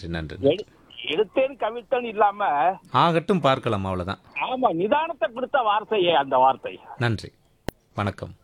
நன்றி நன்றி எடு- எடுத்தேன் கவிழ்த்தேன் இல்லாம ஆகட்டும் பார்க்கலாம் அவ்வளோதான் ஆமா நிதானத்தை கொடுத்த வார்த்தையே அந்த வார்த்தை நன்றி வணக்கம்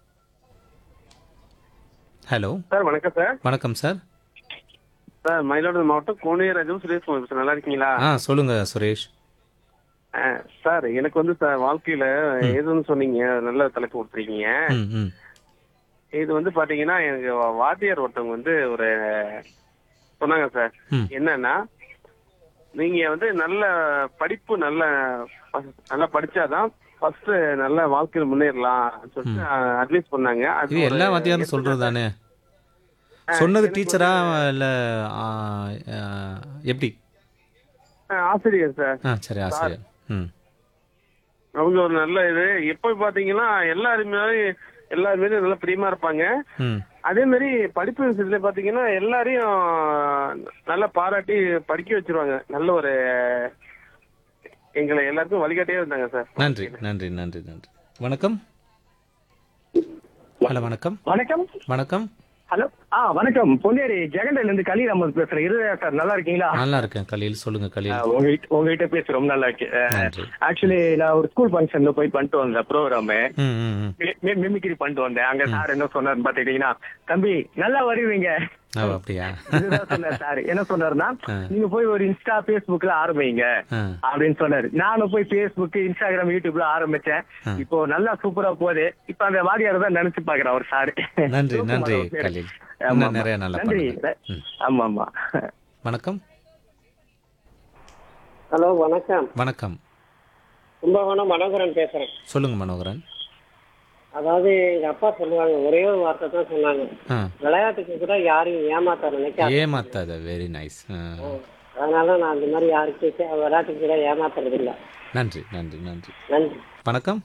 ஹலோ சார் வணக்கம் சார் வணக்கம் சார் சார் மயிலாடுதுறை மாவட்டம் கோனேராஜும் சுரேஷ் குமார் சார் நல்லா இருக்கீங்களா ஆ சொல்லுங்க சுரேஷ் ஆ, சார் எனக்கு வந்து சார் வாழ்க்கையில எதுன்னு சொன்னீங்க நல்ல தலைப்பு கொடுத்துருக்கீங்க ம் ம் இது வந்து பாத்தீங்கன்னா எனக்கு வாத்தியார் ஒருத்தவங்க வந்து ஒரு சொன்னாங்க சார் ம். என்னன்னா நீங்க வந்து நல்ல படிப்பு நல்ல நல்லா படிச்சாதான் ஃபர்ஸ்ட் நல்ல வாழ்க்கையில முன்னேறலாம் சொல்லிட்டு அட்வைஸ் பண்ணாங்க அது இது ஒரு எல்லா வாத்தியாரும் சொல்றது தானே சொன்னது டீச்சரா இல்ல ஆ, ஆ, எப்படி ஆ, ஆசிரியர் சார் ஆ சரி ஆசிரியர் ம் அவங்க ஒரு நல்ல இது எப்ப பாத்தீங்கன்னா எல்லாருமே எல்லாருமே நல்லா பிரியமா இருப்பாங்க ம் அதே மாதிரி படிப்பு விஷயத்துல பாத்தீங்கன்னா எல்லாரையும் நல்லா பாராட்டி படிக்க வச்சிருவாங்க நல்ல ஒரு எங்களை எல்லாருக்கும் வழிகாட்டியே இருந்தாங்க சார் நன்றி நன்றி நன்றி நன்றி வணக்கம் ஹலோ வணக்கம் வணக்கம் வணக்கம் ஹலோ ஆ வணக்கம் பொன்னேரி ஜெகண்டைல இருந்து கலீல் அஹமது பேசுறேன் இருதயா சார் நல்லா இருக்கீங்களா நல்லா இருக்கேன் கலீல் சொல்லுங்க ஆ, கலீல் உங்ககிட்ட உங்ககிட்ட பேச ரொம்ப நல்லா இருக்கு நன்றி. ஆக்சுவலி நான் ஒரு ஸ்கூல் ஃபங்க்ஷன்ல போய் பண்ணிட்டு வந்தேன் ப்ரோக்ராம் ம் ம் ம் மிமிக்ரி பண்ணிட்டு வந்தேன் அங்க சார் என்ன சொன்னார் பாத்துக்கிட்டீங்கன்னா தம்பி நல்லா வருவீங்க ஓ அப்படியா இதுதான் சொன்னார் சார் என்ன சொன்னாருன்னா ஆ. நீங்க போய் ஒரு இன்ஸ்டா பேஸ்புக்ல ஆரம்பிங்க ஆ அப்படின்னு சொன்னாரு நானும் போய் பேஸ்புக் இன்ஸ்டாகிராம் யூடியூப்ல ஆரம்பிச்சேன் ஆ. இப்போ நல்லா சூப்பரா போகுது இப்ப அந்த வாரியார் தான் நினைச்சு பாக்குறேன் அவர் சாரு நன்றி நன்றி சிவகுமார் அவர் பேரு. கலீல் ஆமா, இன்னும் ஆமா. நிறைய நல்லா நன்றி பண்ணுங்க ம். ஆமா ஆமா வணக்கம் ஹலோ வணக்கம் வணக்கம் கும்பகோணம் மனோகரன் பேசுறேன் சொல்லுங்க மனோகரன் அதாவது எங்க அப்பா சொல்லுவாங்க ஒரே ஒரு வார்த்தை தான் சொன்னாங்க ஆ விளையாட்டுக்கு கூட யாரையும் ஏமாத்த நினைக்காத ஏமாத்தாத வெரி நைஸ் அதனால நான் அந்த மாதிரி யாருக்கும் விளையாட்டுக்கு கூட ஏமாத்துறது இல்ல நன்றி நன்றி நன்றி நன்றி வணக்கம்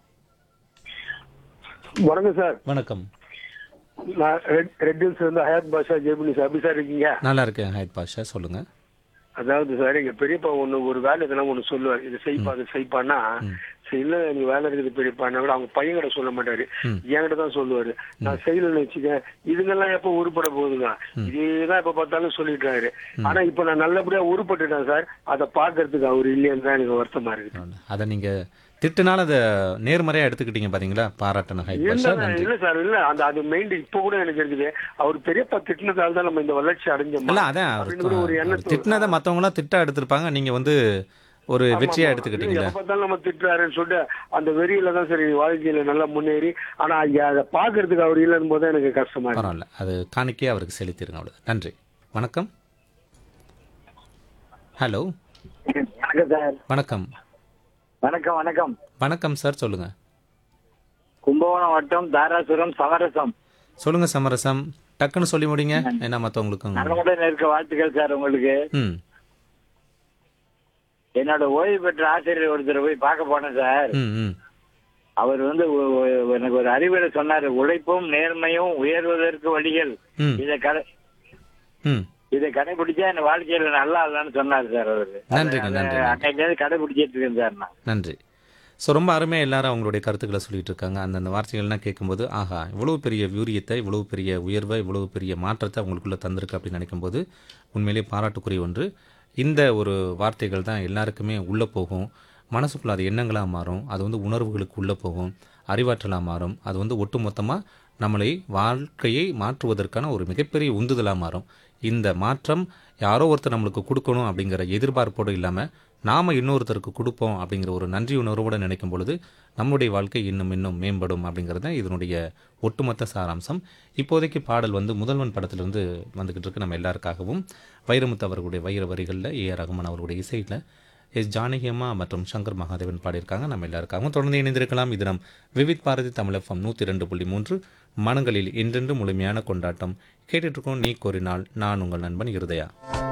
வணக்கம் சார் வணக்கம் நான் ரெட் ரெட் ஹில்ஸ் வந்து ஹயாத் பாஷா ஜெய்புனி சார் எப்படி சார் இருக்கீங்க நல்லா இருக்கேன் ஹைத் பாஷா சொல்லுங்க அதாவது சார் எங்க பெரியப்பா ஒண்ணு ஒரு வேலை இதெல்லாம் ஒண்ணு சொல்லுவார் இது செய்ப்பா அது செய்ப்பான்னா சரி இல்ல நீ வேலை இருக்குது பெரியப்பான்னா கூட அவங்க பையன் கிட்ட சொல்ல மாட்டாரு என்கிட்ட தான் சொல்லுவாரு நான் செய்யலன்னு வச்சுக்க இதுங்கெல்லாம் எப்ப உருப்பட போகுதுங்க இதேதான் எப்ப பார்த்தாலும் சொல்லிட்டாரு ஆனா இப்ப நான் நல்லபடியா உருப்பட்டுட்டேன் சார் அதை பாக்குறதுக்கு அவர் இல்லைன்னு தான் எனக்கு வருத்தமா இருக்குது அதை நீங்க திட்டுனால அதை நேர்மறையா எடுத்துக்கிட்டீங்க பாத்தீங்களா பாராட்டணும் ஹைத் இல்ல பாஷா நன்றி இல்ல சார் இல்ல அந்த அது மெயின் இப்ப கூட எனக்கு இருக்குது அவர் பெரியப்பா திட்டினதால தான் நம்ம இந்த வளர்ச்சி அடைஞ்சோம் இல்ல அதான் அப்படின்னு கூட ஒரு அவர் எண்ணத்தை திட்டினதை மத்தவங்க எல்லாம் திட்டா எடுத்திருப்பாங்க நீங்க வந்து ஒரு வெற்றியா எடுத்துக்கிட்டீங்களா எப்ப பார்த்தாலும் நம்ம திட்டுறாருன்னு சொல்லிட்டு அந்த வெறியில தான் சரி வாழ்க்கையில நல்லா முன்னேறி ஆனா இங்க அதை பாக்குறதுக்கு அவர் இல்லைன்னு போது எனக்கு கஷ்டமா இருக்கு பரவாயில்ல அது காணிக்கையே அவருக்கு செலுத்திருங்க அவ்வளவு நன்றி வணக்கம் ஹலோ வணக்கம் சார் வணக்கம் வணக்கம் வணக்கம் வணக்கம் சார் சொல்லுங்க கும்பகோணம் வட்டம் தாராசுரம் சமரசம் சொல்லுங்க சமரசம் டக்குன்னு சொல்லி முடிங்க ஏன்னா மற்றவங்களுக்கும் நலமுடன் இருக்க வாழ்த்துக்கள் சார் உங்களுக்கு ம் என்னோட ஓய்வு பெற்ற ஆசிரியர் ஒருத்தர் போய் பார்க்க போனேன் சார் ம் ம் அவர் வந்து ஒ- ஒ- எனக்கு ஒரு அறிவுரை சொன்னாரு உழைப்பும் நேர்மையும் உயர்வதற்கு வழிகள் ம் இதை கடை ம் இதை கடைபிடிச்சா என் வாழ்க்கையில நல்லா இல்லைன்னு சொன்னாரு சார் அவரு நன்றிங்க, நன்றி, நன்றி. அன்னைக்கு கடைபிடிச்சிட்டு இருக்கேன் சார் நான் நன்றி ஸோ ரொம்ப அருமையாக எல்லாரும் அவங்களுடைய கருத்துக்களை சொல்லிட்டு இருக்காங்க அந்தந்த வார்த்தைகள்லாம் கேட்கும்போது ஆஹா இவ்வளவு பெரிய வீரியத்தை இவ்வளவு பெரிய உயர்வை இவ்வளவு பெரிய மாற்றத்தை அவங்களுக்குள்ள தந்திருக்கு அப்படின்னு நினைக்கும்போது உண்மையிலேயே பாராட்டுக்குரிய ஒன்று இந்த ஒரு வார்த்தைகள் தான் எல்லாருக்குமே உள்ளே போகும் மனசுக்குள்ள அது எண்ணங்களாக மாறும் அது வந்து உணர்வுகளுக்கு உள்ளே போகும் அறிவாற்றலாக மாறும் அது வந்து ஒட்டுமொத்தமாக நம்மளை வாழ்க்கையை மாற்றுவதற்கான ஒரு மிகப்பெரிய உந்துதலாக மாறும் இந்த மாற்றம் யாரோ ஒருத்தர் நம்மளுக்கு கொடுக்கணும் அப்படிங்கிற எதிர்பார்ப்போடு இல்லாமல் நாம் இன்னொருத்தருக்கு கொடுப்போம் அப்படிங்கிற ஒரு நன்றி உணர்வோடு நினைக்கும் பொழுது நம்முடைய வாழ்க்கை இன்னும் இன்னும் மேம்படும் அப்படிங்கிறது தான் இதனுடைய ஒட்டுமொத்த சாராம்சம் இப்போதைக்கு பாடல் வந்து முதல்வன் படத்திலிருந்து வந்துக்கிட்டு இருக்கு நம்ம எல்லாருக்காகவும் வைரமுத்து அவர்களுடைய வைர வரிகளில் ஏ ஆர் ரகுமான் அவர்களுடைய இசையில் எஸ் ஜானகி அம்மா மற்றும் சங்கர் மகாதேவன் பாடியிருக்காங்க நம்ம எல்லாருக்காகவும் தொடர்ந்து இணைந்திருக்கலாம் இது நம் விவித் பாரதி தமிழகம் நூற்றி ரெண்டு புள்ளி மூன்று மனங்களில் என்றென்று முழுமையான கொண்டாட்டம் கேட்டுட்டு இருக்கோம் நீ கோரினால் நான் உங்கள் நண்பன் இருதயா